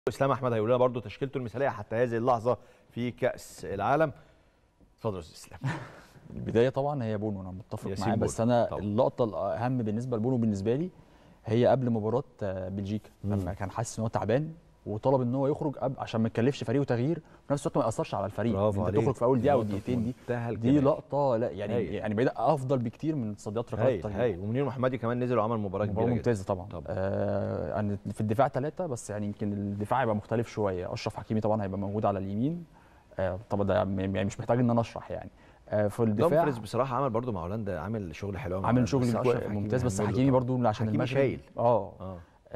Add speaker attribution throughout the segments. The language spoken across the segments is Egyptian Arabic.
Speaker 1: اسلام احمد هيقول لنا برضه تشكيلته المثاليه حتى هذه اللحظه في كاس العالم اتفضل يا استاذ اسلام
Speaker 2: البدايه طبعا هي بونو انا متفق
Speaker 1: ياسين
Speaker 2: معاه
Speaker 1: بونو،
Speaker 2: بس انا
Speaker 1: طبعا.
Speaker 2: اللقطه الاهم بالنسبه لبونو بالنسبه لي هي قبل مباراه آه، بلجيكا
Speaker 1: مم.
Speaker 2: لما كان حاسس ان هو تعبان وطلب ان هو يخرج قبل عشان ما يكلفش فريقه تغيير وفي نفس الوقت ما ياثرش على الفريق
Speaker 1: برافو
Speaker 2: انت
Speaker 1: عليك.
Speaker 2: تخرج في اول دقيقه او
Speaker 1: نقطة
Speaker 2: دقيقتين دي
Speaker 1: منتهى
Speaker 2: دي
Speaker 1: الجمال.
Speaker 2: لقطه لا يعني
Speaker 1: هايل.
Speaker 2: يعني بعيد افضل بكتير من تصديات ركلات
Speaker 1: هاي
Speaker 2: الترجيح
Speaker 1: هاي ومنير محمدي كمان نزل وعمل مباراه
Speaker 2: مباراه
Speaker 1: كبيره جدا
Speaker 2: ممتازه طبعا
Speaker 1: طبعا.
Speaker 2: آه أنا في الدفاع ثلاثه بس يعني يمكن الدفاع هيبقى مختلف شويه اشرف حكيمي طبعا هيبقى موجود على اليمين آه طبعا ده يعني مش محتاج ان انا اشرح يعني آه في الدفاع
Speaker 1: دومفريز بصراحه عمل برضه مع هولندا عامل شغل حلو أوي مع
Speaker 2: عامل
Speaker 1: هولندا. بس
Speaker 2: شغل
Speaker 1: أشرف
Speaker 2: كوي-
Speaker 1: حكيمي
Speaker 2: ممتاز بس
Speaker 1: هنعمله
Speaker 2: حكيمي
Speaker 1: طبعاً.
Speaker 2: برضو عشان
Speaker 1: حكيمي
Speaker 2: المغرب
Speaker 1: شايل
Speaker 2: اه
Speaker 1: اه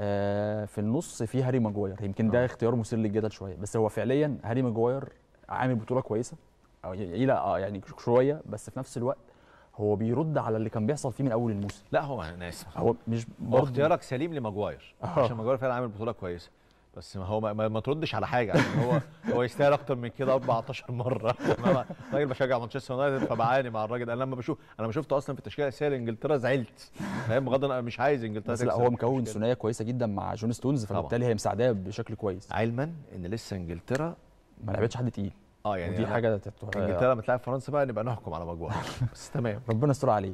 Speaker 2: آه، في النص في هاري ماجواير يمكن ده
Speaker 1: آه.
Speaker 2: اختيار مثير للجدل شويه بس هو فعليا هاري ماجواير عامل بطوله كويسه او يعيله اه يعني شويه بس في نفس الوقت هو بيرد على اللي كان بيحصل فيه من اول الموسم
Speaker 1: لا هو انا اسف
Speaker 2: هو مش
Speaker 1: هو
Speaker 2: برضه
Speaker 1: اختيارك سليم لماجواير
Speaker 2: آه.
Speaker 1: عشان ماجواير فعلا عامل بطوله كويسه بس ما هو ما, ما, ما تردش على حاجه عشان هو هو يستاهل اكتر من كده 14 مره أنا راجل بشجع مانشستر يونايتد فبعاني مع الراجل انا لما بشوف انا لما شفته اصلا في التشكيله الاساسيه لانجلترا زعلت فاهم بغض النظر أنا مش عايز انجلترا
Speaker 2: بس لا
Speaker 1: تكسب،
Speaker 2: هو
Speaker 1: مش
Speaker 2: مكون
Speaker 1: مشكلة.
Speaker 2: ثنائيه كويسه جدا مع جون ستونز فبالتالي هي مساعداه بشكل كويس
Speaker 1: علما ان لسه انجلترا
Speaker 2: ما لعبتش حد تقيل
Speaker 1: اه يعني
Speaker 2: ودي
Speaker 1: أنا-
Speaker 2: حاجه تت-
Speaker 1: انجلترا لما تلعب فرنسا بقى نبقى نحكم على ماجواير بس تمام
Speaker 2: ربنا يستر عليه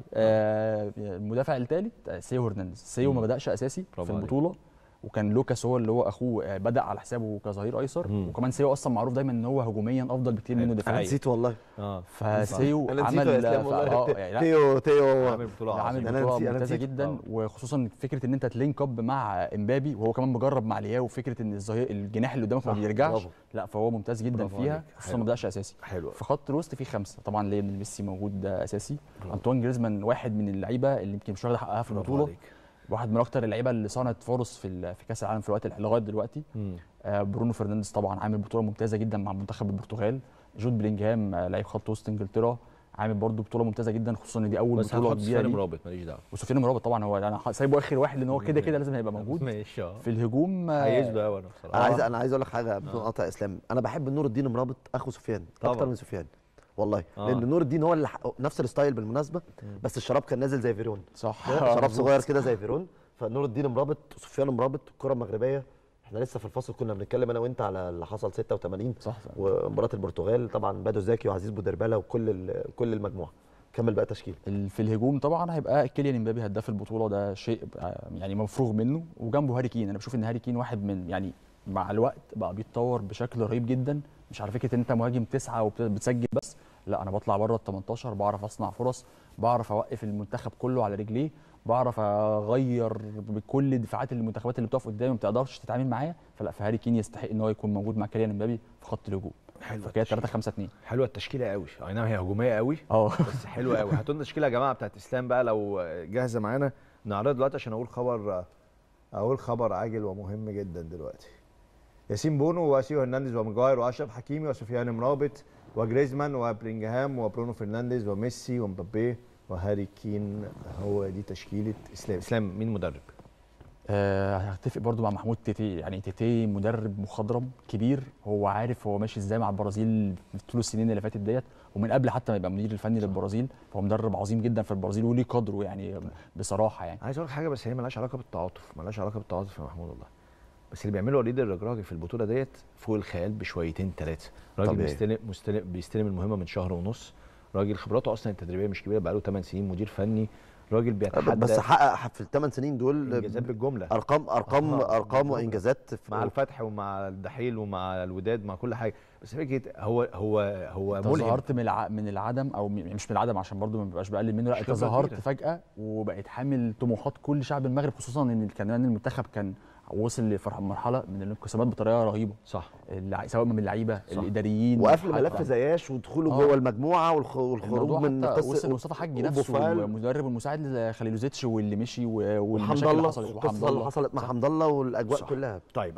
Speaker 2: آه المدافع الثالث سيو هرنانديز سيو ما
Speaker 1: مم.
Speaker 2: بداش اساسي
Speaker 1: برافو
Speaker 2: في
Speaker 1: عليك.
Speaker 2: البطوله وكان لوكاس هو اللي هو اخوه آه، بدا على حسابه كظهير ايسر
Speaker 1: مم.
Speaker 2: وكمان سيو اصلا معروف دايما ان هو هجوميا افضل بكتير منه
Speaker 1: أيوة.
Speaker 3: انا
Speaker 2: دفاعيا
Speaker 3: نسيت والله
Speaker 1: اه
Speaker 2: فسيو
Speaker 3: انا نسيت
Speaker 2: عمل
Speaker 3: يا اسلام
Speaker 2: ف-
Speaker 3: والله
Speaker 2: آه، يعني لا،
Speaker 3: تيو تيو
Speaker 1: عامل بطوله
Speaker 2: ده عامل
Speaker 1: عظيمه
Speaker 3: أنا
Speaker 2: بطوله
Speaker 3: نسيت- أنا
Speaker 2: ممتازه
Speaker 3: نسيت.
Speaker 2: جدا
Speaker 1: آه.
Speaker 2: وخصوصا فكره ان انت تلينك اب مع امبابي وهو كمان مجرب مع لياو وفكره ان الظهير الجناح اللي قدامك ما
Speaker 3: صح،
Speaker 2: بيرجعش
Speaker 3: برافو.
Speaker 2: لا فهو ممتاز جدا
Speaker 1: برافو
Speaker 2: فيها
Speaker 1: عليك.
Speaker 2: خصوصا
Speaker 1: حلو.
Speaker 2: ما بداش اساسي
Speaker 1: حلو
Speaker 2: في خط الوسط في خمسه طبعا ليونيل ميسي موجود ده اساسي
Speaker 1: برافو.
Speaker 2: انطوان جريزمان واحد من اللعيبه اللي يمكن مش واخد حقها في
Speaker 1: برافو
Speaker 2: البطوله
Speaker 1: عليك.
Speaker 2: واحد من اكتر اللعيبه اللي صنعت فرص في ال- في كاس العالم في الوقت لغايه دلوقتي
Speaker 1: مم.
Speaker 2: آه، برونو فرنانديز طبعا عامل بطوله ممتازه جدا مع منتخب البرتغال جود بلينجهام آه، لعيب خط وسط انجلترا عامل برضو بطوله ممتازه جدا خصوصا ان دي اول
Speaker 1: بس
Speaker 2: بطوله
Speaker 1: هنحط
Speaker 2: كبيره
Speaker 1: سفيان
Speaker 2: ليه
Speaker 1: مرابط ماليش دعوه
Speaker 2: وسفيان مرابط طبعا هو انا ح- سايبه اخر واحد لان هو كده كده لازم هيبقى موجود
Speaker 1: ماشي اه
Speaker 2: في الهجوم آه،
Speaker 1: هيسبق قوي انا
Speaker 3: انا
Speaker 1: بصراحه
Speaker 3: عايز انا عايز اقول لك حاجه بدون قطع اسلام انا بحب نور الدين مرابط اخو سفيان
Speaker 1: طبعاً.
Speaker 3: اكتر من سفيان والله
Speaker 1: آه.
Speaker 3: لان نور الدين هو اللي حقق- نفس الستايل بالمناسبه بس الشراب كان نازل زي فيرون
Speaker 2: صح
Speaker 3: شراب
Speaker 2: مظبوط.
Speaker 3: صغير كده زي فيرون فنور الدين مرابط وسفيان مرابط الكره المغربيه احنا لسه في الفصل كنا بنتكلم انا وانت على اللي حصل 86
Speaker 2: صح
Speaker 3: ومباراه البرتغال طبعا بادو زاكي وعزيز بودرباله وكل ال- كل المجموعه كمل بقى تشكيل
Speaker 2: ال- في الهجوم طبعا هيبقى كيليان امبابي هداف البطوله ده شيء آه، يعني مفروغ منه وجنبه هاري كين انا بشوف ان هاري كين واحد من يعني مع الوقت بقى بيتطور بشكل رهيب جدا مش على فكره ان انت مهاجم تسعه وبتسجل بس لا انا بطلع بره ال 18 بعرف اصنع فرص بعرف اوقف المنتخب كله على رجليه بعرف اغير بكل دفاعات المنتخبات اللي بتقف قدامي ما بتقدرش تتعامل معايا فلا فهاري كين يستحق ان هو يكون موجود مع كيليان امبابي في خط الهجوم
Speaker 1: حلو
Speaker 2: فكده 3 5 2
Speaker 1: حلوه التشكيله قوي اي نعم هي هجوميه قوي
Speaker 2: اه
Speaker 1: بس حلوه قوي هاتوا لنا التشكيله يا جماعه بتاعت اسلام بقى لو جاهزه معانا نعرضها دلوقتي عشان اقول خبر اقول خبر عاجل ومهم جدا دلوقتي ياسين بونو وسيو هرنانديز ومجاير واشرف حكيمي وسفيان مرابط وجريزمان وبلينجهام وبرونو فرنانديز وميسي ومبابي وهاري كين هو دي تشكيله اسلام اسلام مين مدرب
Speaker 2: آه، هتفق برضو مع محمود تيتي يعني تيتي مدرب مخضرم كبير هو عارف هو ماشي ازاي مع البرازيل طول السنين اللي فاتت ديت ومن قبل حتى ما يبقى مدير الفني للبرازيل فهو مدرب عظيم جدا في البرازيل وليه قدره يعني بصراحه يعني
Speaker 1: عايز اقول لك حاجه بس هي مالهاش علاقه بالتعاطف مالهاش علاقه بالتعاطف يا محمود والله بس اللي بيعمله وليد الرجراجي في البطوله ديت فوق الخيال بشويتين ثلاثه راجل
Speaker 3: طبيعي.
Speaker 1: بيستلم مستلم بيستلم المهمه من شهر ونص راجل خبراته اصلا التدريبيه مش كبيره بقاله 8 سنين مدير فني راجل بيتحدى
Speaker 3: بس حقق في الثمان سنين دول
Speaker 1: انجازات بالجمله
Speaker 3: ارقام ارقام
Speaker 1: آه،
Speaker 3: ارقام
Speaker 1: بالجملة.
Speaker 3: وانجازات في-
Speaker 1: مع الفتح ومع الدحيل ومع الوداد مع كل حاجه بس فكره هو هو هو
Speaker 2: انت
Speaker 1: ملهم
Speaker 2: ظهرت من الع... من العدم او م- مش من العدم عشان برضو ما بيبقاش بقلل منه لا
Speaker 1: مش
Speaker 2: انت
Speaker 1: خبرة
Speaker 2: ظهرت
Speaker 1: كبيرة.
Speaker 2: فجاه وبقيت حامل طموحات كل شعب المغرب خصوصا ان كمان المنتخب كان وصل لمرحله من الانقسامات بطريقه رهيبه
Speaker 1: صح
Speaker 2: اللع... سواء من اللعيبه
Speaker 1: صح.
Speaker 2: الاداريين
Speaker 3: وقفل
Speaker 2: حتى-
Speaker 3: ملف زياش ودخوله
Speaker 2: آه.
Speaker 3: جوه المجموعه والخ- والخروج
Speaker 2: الموضوع
Speaker 3: من
Speaker 2: حتى
Speaker 3: قصه
Speaker 2: وصل مصطفى حجي نفسه
Speaker 3: وبوفال
Speaker 2: والمدرب المساعد خليلوزيتش واللي مشي و-
Speaker 3: وحمد
Speaker 2: والمشاكل اللي
Speaker 3: الله
Speaker 2: حصلت
Speaker 3: القصه اللي حصلت مع
Speaker 2: صح.
Speaker 3: حمد الله والاجواء
Speaker 1: صح.
Speaker 3: كلها
Speaker 1: طيب